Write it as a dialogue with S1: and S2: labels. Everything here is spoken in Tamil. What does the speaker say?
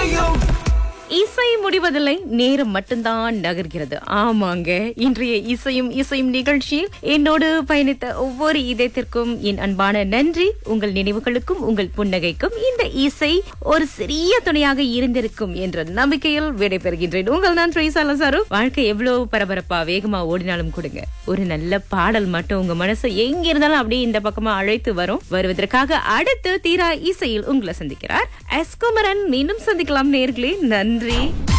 S1: இசையும்
S2: இசை முடிவதில்லை நேரம் மட்டும்தான் நகர்கிறது ஆமாங்க இன்றைய இசையும் இசையும் நிகழ்ச்சியில் என்னோடு பயணித்த ஒவ்வொரு இதயத்திற்கும் என் அன்பான நன்றி உங்கள் நினைவுகளுக்கும் உங்கள் புன்னகைக்கும் இந்த இசை ஒரு சிறிய துணையாக இருந்திருக்கும் என்ற நம்பிக்கையில் விடைபெறுகின்றேன் உங்கள் நான் ட்ரேசா லசாரு வாழ்க்கை எவ்வளவு பரபரப்பா வேகமா ஓடினாலும் கொடுங்க ஒரு நல்ல பாடல் மட்டும் உங்க மனசை எங்க இருந்தாலும் அப்படியே இந்த பக்கமா அழைத்து வரும் வருவதற்காக அடுத்து தீரா இசையில் உங்களை சந்திக்கிறார் எஸ் குமரன் மீண்டும் சந்திக்கலாம் நேர்களே நன்றி